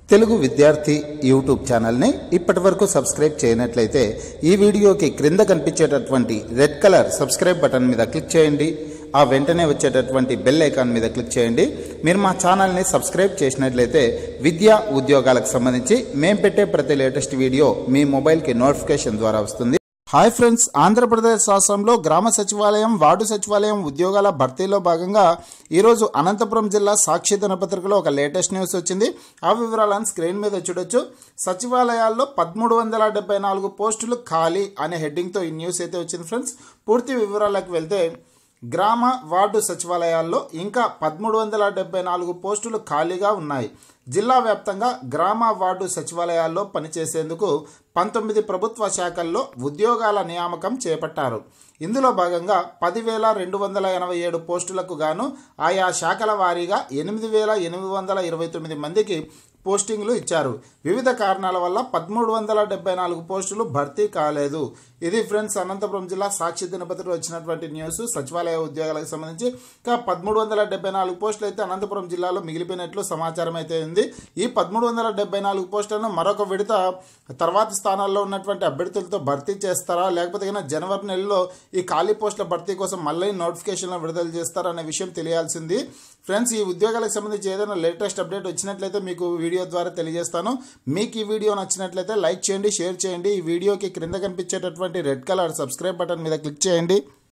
తెలుగు విద్యార్థి యూట్యూబ్ ఛానల్ని ఇప్పటి వరకు సబ్స్క్రైబ్ చేయనట్లయితే ఈ వీడియోకి క్రింద కనిపించేటటువంటి రెడ్ కలర్ సబ్స్క్రైబ్ బటన్ మీద క్లిక్ చేయండి ఆ వెంటనే వచ్చేటటువంటి బెల్ ఐకాన్ మీద క్లిక్ చేయండి మీరు మా ఛానల్ని సబ్స్క్రైబ్ చేసినట్లయితే విద్యా ఉద్యోగాలకు సంబంధించి మేము పెట్టే ప్రతి లేటెస్ట్ వీడియో మీ మొబైల్కి నోటిఫికేషన్ ద్వారా వస్తుంది హాయ్ ఫ్రెండ్స్ ఆంధ్రప్రదేశ్ రాష్ట్రంలో గ్రామ సచివాలయం వార్డు సచివాలయం ఉద్యోగాల భర్తీలో భాగంగా ఈరోజు అనంతపురం జిల్లా సాక్షి దినపత్రికలో ఒక లేటెస్ట్ న్యూస్ వచ్చింది ఆ వివరాలను స్క్రీన్ మీద చూడొచ్చు సచివాలయాల్లో పదమూడు వందల డెబ్బై నాలుగు పోస్టులు ఖాళీ అనే హెడ్డింగ్తో ఈ న్యూస్ అయితే వచ్చింది ఫ్రెండ్స్ పూర్తి వివరాలకు వెళ్తే గ్రామ వార్డు సచివాలయాల్లో ఇంకా పదమూడు వందల డెబ్బై నాలుగు పోస్టులు ఖాళీగా ఉన్నాయి జిల్లా వ్యాప్తంగా గ్రామ వార్డు సచివాలయాల్లో పనిచేసేందుకు పంతొమ్మిది ప్రభుత్వ శాఖల్లో ఉద్యోగాల నియామకం చేపట్టారు ఇందులో భాగంగా పదివేల రెండు వందల ఎనభై ఏడు పోస్టులకు గాను ఆయా శాఖల వారీగా ఎనిమిది వేల ఎనిమిది వందల ఇరవై తొమ్మిది మందికి పోస్టింగ్లు ఇచ్చారు వివిధ కారణాల వల్ల పదమూడు వందల డెబ్బై నాలుగు పోస్టులు భర్తీ కాలేదు ఇది ఫ్రెండ్స్ అనంతపురం జిల్లా సాక్షి దినపత్రికలో వచ్చినటువంటి న్యూస్ సచివాలయ ఉద్యోగాలకు సంబంధించి ఇంకా పదమూడు వందల డెబ్బై నాలుగు పోస్టులు అయితే అనంతపురం జిల్లాలో మిగిలిపోయినట్లు సమాచారం అయితే ఉంది ఈ పదమూడు వందల డెబ్బై నాలుగు పోస్టులను మరొక విడత తర్వాతి స్థానాల్లో ఉన్నటువంటి అభ్యర్థులతో భర్తీ చేస్తారా లేకపోతే కనుక జనవరి నెలలో ఈ ఖాళీ పోస్టుల భర్తీ కోసం మళ్ళీ నోటిఫికేషన్లు విడుదల చేస్తారా అనే విషయం తెలియాల్సింది ఫ్రెండ్స్ ఈ ఉద్యోగాలకు సంబంధించి ఏదైనా లేటెస్ట్ అప్డేట్ వచ్చినట్లయితే మీకు వీడియో ద్వారా తెలియజేస్తాను మీకు ఈ వీడియో నచ్చినట్లయితే లైక్ చేయండి షేర్ చేయండి ఈ వీడియోకి క్రింద కనిపించేటటువంటి రెడ్ కలర్ సబ్స్క్రైబ్ బటన్ మీద క్లిక్ చేయండి